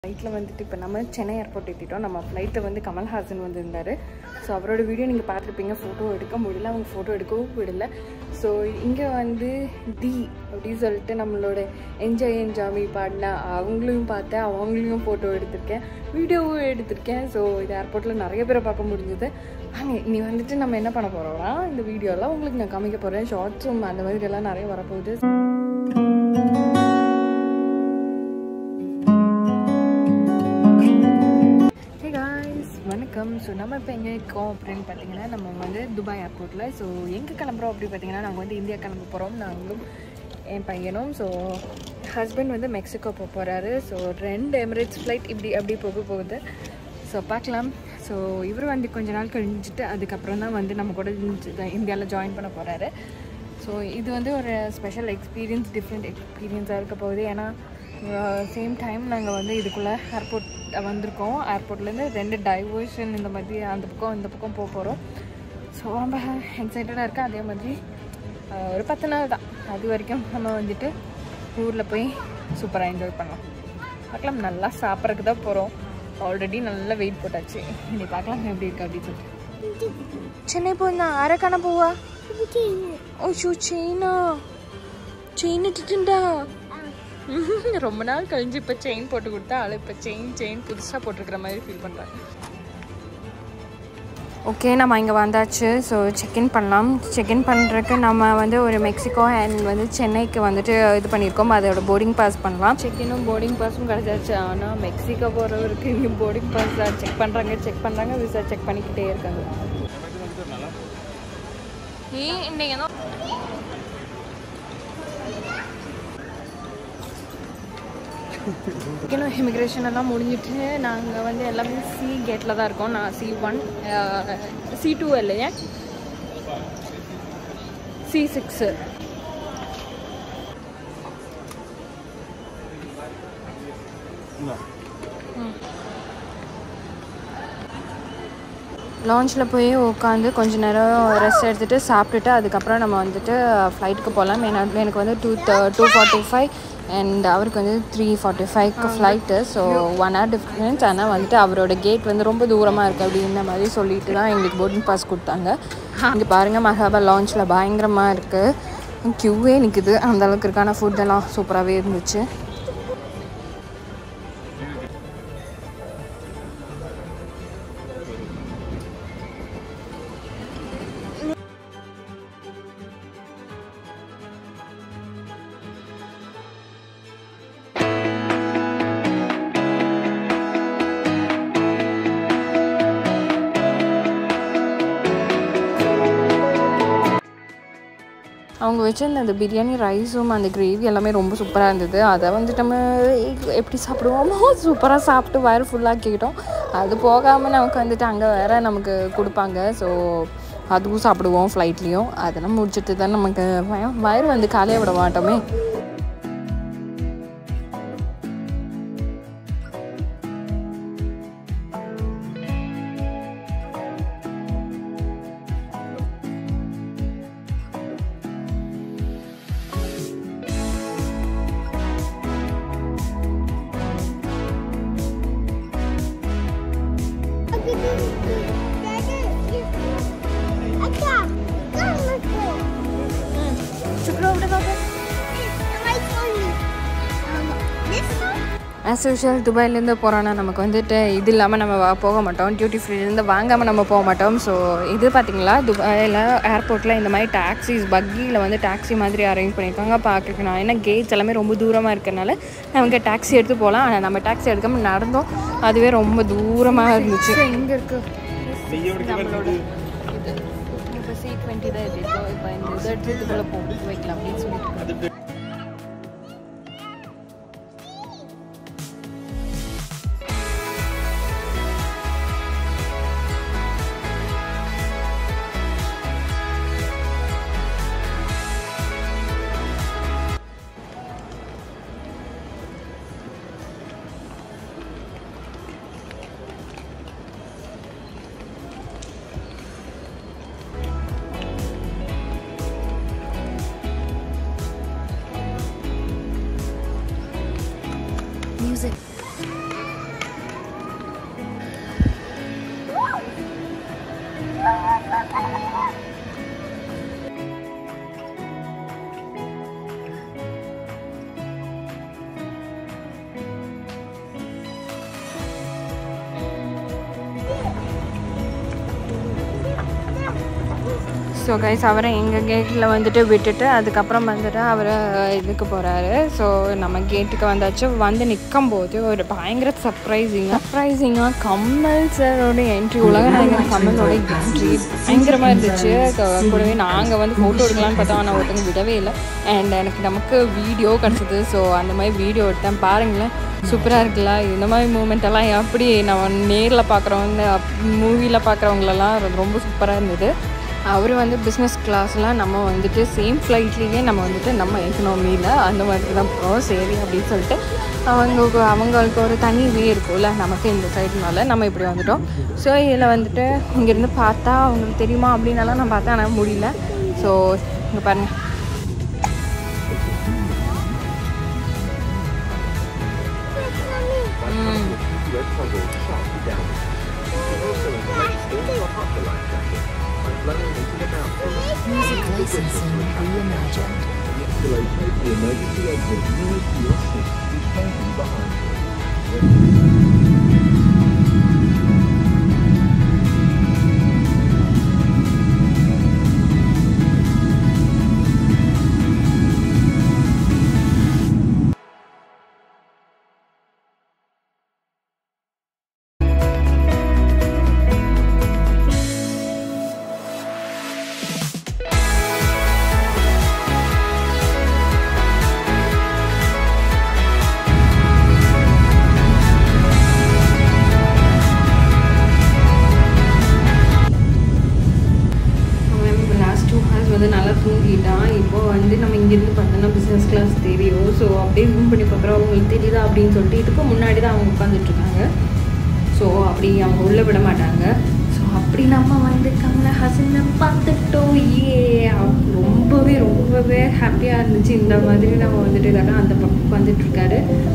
ஃப்ளைட்டில் வந்துட்டு இப்போ நம்ம சென்னை ஏர்போர்ட் ஏற்றிட்டோம் நம்ம ஃப்ளைட்டில் வந்து கமல்ஹாசன் வந்திருந்தார் ஸோ அவரோட வீடியோ நீங்கள் பார்த்துருப்பீங்க ஃபோட்டோ எடுக்க முடியல அவங்க ஃபோட்டோ எடுக்கவும் விடல ஸோ இங்கே வந்து தி அப்படின்னு சொல்லிட்டு நம்மளோட என்ஜாய் என்ஜாமி பாடின அவங்களையும் பார்த்தேன் அவங்களையும் ஃபோட்டோ எடுத்திருக்கேன் வீடியோவும் எடுத்திருக்கேன் ஸோ இது ஏர்போர்ட்டில் நிறைய பேரை பார்க்க முடிஞ்சது வாங்க இனி வந்துட்டு நம்ம என்ன பண்ண போகிறோம்னா இந்த வீடியோலாம் உங்களுக்கு நான் காமிக்க போகிறேன் ஷார்ட்ஸும் அந்த மாதிரி எல்லாம் நிறைய வரப்போகுது ஹே காய்ஸ் வணக்கம் ஸோ நம்ம இப்போ எங்கே இருக்கோம் அப்படின்னு பார்த்தீங்கன்னா நம்ம வந்து துபாய் ஏர்போர்ட்டில் ஸோ எங்கே கிளம்புறோம் அப்படி பார்த்தீங்கன்னா நாங்கள் வந்து இந்தியா கிளம்ப போகிறோம் நாங்களும் என் பையனும் ஸோ ஹஸ்பண்ட் வந்து மெக்சிகோ போக போகிறாரு ஸோ ரெண்டு எமிரேட்ஸ் ஃப்ளைட் இப்படி அப்படி போக போகுது ஸோ பார்க்கலாம் ஸோ இவர் வந்து கொஞ்ச நாள் கழிஞ்சிட்டு அதுக்கப்புறம் தான் வந்து நம்ம கூட இந்தியாவில் ஜாயின் பண்ண போகிறாரு ஸோ இது வந்து ஒரு ஸ்பெஷல் எக்ஸ்பீரியன்ஸ் டிஃப்ரெண்ட் எக்ஸ்பீரியன்ஸாக இருக்க போகுது ஏன்னா சேம் டைம் நாங்கள் வந்து இதுக்குள்ளே ஏர்போர்ட் வந்திருக்கோம் ஏர்போர்ட்லேருந்து ரெண்டு டைவர்ஷன் இந்த மாதிரி அந்த பக்கம் இந்த பக்கம் போக போகிறோம் ஸோ ரொம்ப எக்ஸைட்டடாக இருக்கேன் அதே மாதிரி அஹ், ஒரு பத்து நாள் தான் அது வரைக்கும் நம்ம வந்துட்டு ஊரில் போய் சூப்பராக என்ஜாய் பண்ணலாம் பார்க்கலாம் நல்லா சாப்பிட்றதுக்கு தான் போகிறோம் ஆல்ரெடி நல்லா வெயிட் போட்டாச்சு இனி பார்க்கலாம் எப்படி இருக்கு அப்படின்னு சொல்லிட்டு சென்னை போனா அரக்கான போவா ஓ ஷூ செயினா செயின் இட்டுட்டுண்டா ரொம்ப நாள் கழிஞ்சு இப்போ செயின் போட்டு கொடுத்தா ஆள் இப்போ செயின் செயின் புதுசாக போட்டிருக்கிற மாதிரி ஃபீல் பண்ணுறாங்க ஓகே நம்ம இங்கே வந்தாச்சு ஸோ செக்இன் பண்ணலாம் செக்இன் பண்ணுறதுக்கு நம்ம வந்து ஒரு மெக்சிகோ அண்ட் வந்து சென்னைக்கு வந்துட்டு இது பண்ணியிருக்கோம் அதோட போர்டிங் பாஸ் பண்ணலாம் செக்இனும் போர்டிங் பாஸும் கிடச்சாச்சு ஆனால் மெக்சிகோ போகிறவருக்கு இங்கே போர்டிங் பாஸ் செக் பண்ணுறாங்க செக் பண்ணுறாங்க விசா செக் பண்ணிக்கிட்டே இருக்காங்க ஏ இன்னைக்கு தான் இன்னும் இமிக்ரேஷன் எல்லாம் முடிஞ்சிட்டு நாங்கள் வந்து எல்லாமே சி கேட்டில் தான் இருக்கோம் நான் சி ஒன் சி டூ இல்லையே சி சிக்ஸு லான்ச்சில் போய் உட்காந்து கொஞ்ச நேரம் ரெஸ்ட் எடுத்துகிட்டு சாப்பிட்டுட்டு அதுக்கப்புறம் நம்ம வந்துட்டு ஃப்ளைட்டுக்கு போகலாம் ஏன்னா எனக்கு வந்து two two forty five and அவருக்கு வந்து த்ரீ ஃபார்ட்டி ஃபைவ்க்கு flight so one hour difference ஆனால் வந்துட்டு அவரோட கேட் வந்து ரொம்ப தூரமாக இருக்குது அப்படின்ற மாதிரி சொல்லிட்டு தான் எங்களுக்கு போர்டிங் பாஸ் கொடுத்தாங்க இங்கே பாருங்கள் மகாபா லான்ச்சில் பயங்கரமாக இருக்குது க்யூவே நிற்குது அந்த அளவுக்கு இருக்கான ஃபுட்டெல்லாம் சூப்பராகவே இருந்துச்சு அவங்க வச்சிருந்த அந்த பிரியாணி ரைஸும் அந்த கிரேவி எல்லாமே ரொம்ப சூப்பராக இருந்தது அதை வந்துட்டு நம்ம எப்படி சாப்பிடுவோமோ சூப்பராக சாப்பிட்டு வயிறு ஃபுல்லாக்கிக்கிட்டோம் அது போகாமல் நமக்கு வந்துட்டு அங்கே வேற நமக்கு கொடுப்பாங்க ஸோ அதுவும் சாப்பிடுவோம் ஃப்ளைட்லேயும் அதெல்லாம் முடிச்சுட்டு தான் நமக்கு வய- வயிறு வந்து காலையாக விட மாட்டோமே ஆஸ் யூஷுவல் துபாயிலேருந்து போகிறோன்னா நமக்கு வந்துட்டு இது இல்லாமல் நம்ம வா- போக மாட்டோம் டியூட்டி ஃப்ரீலேருந்து வாங்காமல் நம்ம போக மாட்டோம் ஸோ இது பார்த்தீங்களா துபாயில் ஏர்போர்ட்டில் இந்த மாதிரி டாக்ஸிஸ் பக்கியில் வந்து டாக்ஸி மாதிரி அரேஞ்ச் பண்ணியிருக்காங்க பார்க்குறதுக்கு நான் ஏன்னா கேட்ஸ் எல்லாமே ரொம்ப தூரமாக இருக்கறனால நமக்கு டாக்ஸி எடுத்து போகலாம் ஆனால் நம்ம டாக்ஸி எடுக்காமல் நடந்தோம் அதுவே ரொம்ப தூரமாக இருந்துச்சு இங்கே இருக்கு நம்மளோட இது இப்போ சி டுவெண்ட்டி தான் இது இப்போ இப்போ இந்த இதை எடுத்து இதுக்குள்ளே போட்டு வைக்கலாம் அப்படின்னு சொல்லிட்டு ஸோ கைஸ் அவரை எங்கள் கேட்டில் வந்துட்டு விட்டுட்டு அதுக்கப்புறம் வந்துட்டு அவரை இதுக்கு போகிறாரு ஸோ நம்ம கேட்டுக்கு வந்தாச்சு வந்து நிற்கும் போது ஒரு பயங்கர சர்ப்ரைசிங்காக சர்ப்ரைசிங்காக கமல் சாரோட என்ட்ரி உலக நாயகன் கமலோட என்ட்ரி பயங்கரமாக இருந்துச்சு So, கூடவே நாங்கள் வந்து ஃபோட்டோ எடுக்கலாம்னு பார்த்தோம் ஆனால் ஒருத்தங்க விடவே இல்லை அண்ட் எனக்கு நமக்கு வீடியோ கிடச்சிது ஸோ அந்த மாதிரி வீடியோ எடுத்தேன் பாருங்களேன் சூப்பராக இருக்குல்ல இந்த மாதிரி மூமெண்ட் எல்லாம் எப்படி நம்ம நேரில் பார்க்குறவங்க மூவியில் பார்க்குறவங்களெல்லாம் ரொம்ப சூப்பராக இருந்தது அவர் வந்து பிஸ்னஸ் கிளாஸ்லாம் நம்ம வந்துட்டு சேம் ஃப்ளைட்லேயே நம்ம வந்துட்டு நம்ம எக்கனாமியில் அந்த மாதிரி தான் போகிறோம் சரி அப்படின்னு சொல்லிட்டு அவங்க அவங்களுக்கு ஒரு தனி வே இருக்கும்ல நமக்கு இந்த சைடுனால நம்ம இப்படி வந்துட்டோம் ஸோ இதில் வந்துட்டு இங்கேருந்து பார்த்தா அவங்களுக்கு தெரியுமா அப்படின்னாலாம் நான் பார்த்தேன் ஆனால் முடியல ஸோ இங்கே பாருங்கள் Red puzzle sharply down. It also includes all the hot life jacket by blowing into the mountains. Music licensing reimagined. To locate the emergency exit nearest to your seat, which may be behind you. அவன் இப்போ last two hours வந்து நல்லா தூங்கிட்டான் இப்போ வந்து நம்ம இங்கேருந்து பார்த்தோன்னா business class தெரியும் ஸோ அப்படியே ஜூம் பண்ணி பார்க்குறோம் அவங்களுக்கு தெரியுதா அப்படின்னு சொல்லிட்டு இதுக்கு முன்னாடி தான் அவங்க உட்காந்துட்ருக்காங்க ஸோ அப்படி அவங்க உள்ளே விட மாட்டாங்க ஸோ அப்படி நம்ம வந்து கமலஹாசனை பார்த்துட்டோம் ஏ அவங்க ரொம்பவே ரொம்பவே ஹாப்பியாக இருந்துச்சு இந்த மாதிரி நம்ம வந்துட்டு இதெல்லாம் அந்த பக்கம் உட்காந்துட்ருக்காரு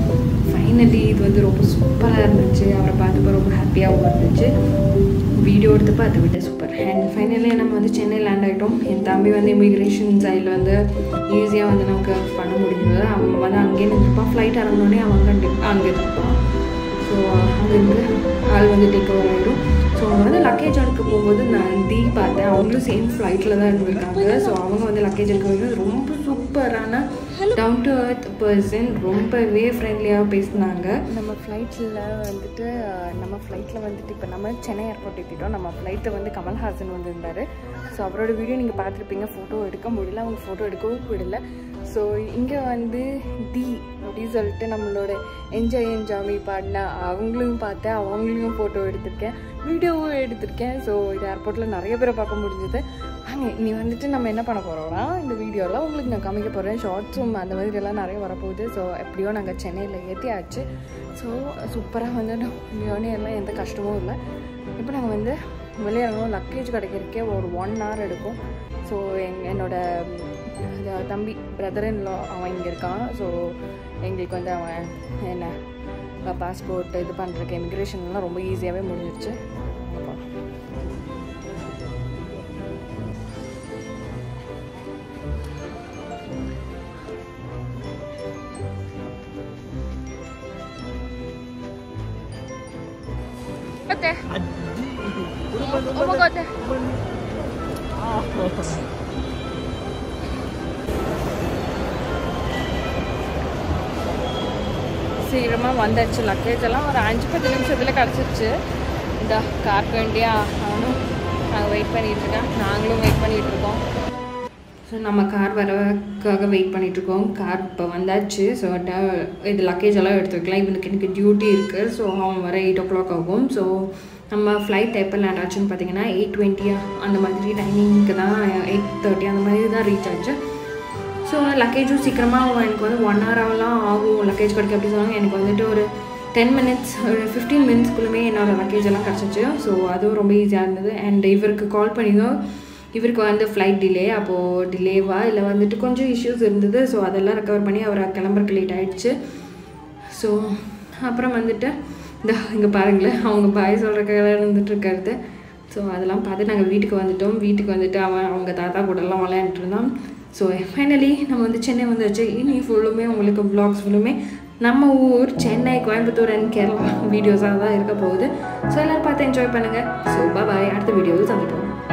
ஃபைனலி இது வந்து ரொம்ப சூப்பராக இருந்துச்சு அவரை பார்த்தப்ப ரொம்ப ஹாப்பியாகவும் இருந்துச்சு வீடியோ எடுத்தப்போ அதை விட சூப்பர் அண்ட் ஃபைனலி நம்ம வந்து சென்னை லேண்ட் ஆகிட்டோம் என் தம்பி வந்து இமிக்ரேஷன் சைடில் வந்து ஈஸியாக வந்து நமக்கு பண்ண முடிஞ்சது அவன் வந்து அங்கேயே இருப்பான் ஃப்ளைட் இறங்கினோடனே அவங்க அங்கே இருப்பான் ஸோ அங்கேருந்து ஆள் வந்து டேக் ஓவர் ஆகிடும் ஸோ அவங்க வந்து லக்கேஜ் எடுக்க போகும்போது நான் தீ பார்த்தேன் அவங்களும் சேம் ஃப்ளைட்டில் தான் இருந்திருக்காங்க ஸோ அவங்க வந்து லக்கேஜ் எடுக்க போகும்போது ரொம்ப சூப்பரான டவுன் டு அர்த் பர்சன் ரொம்பவே ஃப்ரெண்ட்லியாக பேசினாங்க நம்ம ஃப்ளைட்டில் வந்துட்டு நம்ம ஃப்ளைட்டில் வந்துட்டு இப்போ நம்ம சென்னை ஏர்போர்ட் ஏற்றிட்டோம் நம்ம ஃப்ளைட்டை வந்து கமல்ஹாசன் வந்திருந்தார் ஸோ அவரோட வீடியோ நீங்கள் பார்த்துருப்பீங்க ஃபோட்டோ எடுக்க முடியல அவங்க ஃபோட்டோ எடுக்கவும் விடல ஸோ இங்கே வந்து தி அப்படின்னு சொல்லிட்டு நம்மளோட என்ஜாய் என்ஜாமி பாடின அவங்களையும் பார்த்தேன் அவங்களையும் ஃபோட்டோ எடுத்திருக்கேன் வீடியோவும் எடுத்திருக்கேன் ஸோ இது ஏர்போர்ட்டில் நிறைய பேரை பார்க்க முடிஞ்சது வாங்க நீ வந்துட்டு நம்ம என்ன பண்ண போகிறோம்னா இந்த வீடியோவில் உங்களுக்கு நான் காமிக்க போகிறேன் ஷார்ட்ஸும் அந்த மாதிரி எல்லாம் நிறைய வரப்போகுது ஸோ எப்படியோ நாங்கள் சென்னையில் ஏற்றியாச்சு ஸோ சூப்பராக வந்து ஒன்று எல்லாம் எந்த கஷ்டமும் இல்லை இப்போ நாங்கள் வந்து வெளியிறங்கணும் லக்கேஜ் கிடைக்கிறதுக்கே ஒரு ஒன் ஹவர் எடுக்கும் ஸோ எங் என்னோட ம், அது தம்பி பிரதர் இன்லா அவன் இங்கே இருக்கான் ஸோ எங்களுக்கு வந்து அவன் என்ன பாஸ்போர்ட் இது பண்ணுறதுக்கு இமிக்ரேஷன்லாம் ரொம்ப ஈஸியாகவே முடிஞ்சிருச்சு அப்போ Ate. Oh my god. சீக்கிரமாக வந்தாச்சு லக்கேஜ் எல்லாம் ஒரு அஞ்சு பத்து நிமிஷத்தில் கிடச்சிருச்சு இந்த கார்க்கு வேண்டியா அவனும் நாங்கள் வெயிட் பண்ணிட்டு இருக்கேன் நாங்களும் வெயிட் பண்ணிட்டு இருக்கோம் ஸோ நம்ம கார் வரக்காக வெயிட் பண்ணிட்டு இருக்கோம் கார் இப்போ வந்தாச்சு ஸோ இது லக்கேஜ் எல்லாம் எடுத்து வைக்கலாம் இவனுக்கு எனக்கு டியூட்டி இருக்குது ஸோ அவன் வர எயிட் ஓ கிளாக் ஆகும் ஸோ நம்ம ஃப்ளைட் எப்போ லேண்ட் ஆச்சுன்னு பார்த்தீங்கன்னா எயிட் டுவெண்ட்டியா அந்த மாதிரி டைமிங்க்கு தான் எயிட் தேர்ட்டி அந்த மாதிரி தான் ரீச் ஆச்சு ஸோ லக்கேஜும் சீக்கிரமாக எனக்கு வந்து ஒன் ஹவர்லாம் ஆகும் லக்கேஜ் கிடைக்க அப்படி சொன்னாங்க எனக்கு வந்துட்டு ஒரு டென் மினிட்ஸ் ஒரு ஃபிஃப்டீன் மினிட்ஸ்க்குள்ளே என்னோட லக்கேஜ் எல்லாம் கிடச்சிச்சு ஸோ அதுவும் ரொம்ப ஈஸியாக இருந்தது அண்ட் இவருக்கு கால் பண்ணிதான் இவருக்கு வந்து ஃப்ளைட் டிலே அப்போது டிலேவா இல்லை வந்துட்டு கொஞ்சம் இஷ்யூஸ் இருந்தது ஸோ அதெல்லாம் ரெக்கவர் பண்ணி அவர் கிளம்புறக்கு லேட் ஆயிடுச்சு ஸோ அப்புறம் வந்துட்டு இந்த இங்கே பாருங்களேன் அவங்க பாய் சொல்கிறக்காக இருந்துட்டு இருக்கிறது ஸோ அதெல்லாம் பார்த்து நாங்கள் வீட்டுக்கு வந்துட்டோம் வீட்டுக்கு வந்துட்டு அவன் அவங்க தாத்தா கூடலாம் விளையாண்டுட்டு இருந்தான் ஸோ ஃபைனலி நம்ம வந்து சென்னை வந்தாச்சு இனி ஃபுல்லுமே உங்களுக்கு vlogs ஃபுல்லுமே நம்ம ஊர் சென்னை கோயம்புத்தூர் அண்ட் கேரளா வீடியோஸாக தான் இருக்க போகுது ஸோ எல்லோரும் பார்த்து என்ஜாய் பண்ணுங்கள் ஸோ பாய் அடுத்த வீடியோவில் சந்திப்போம்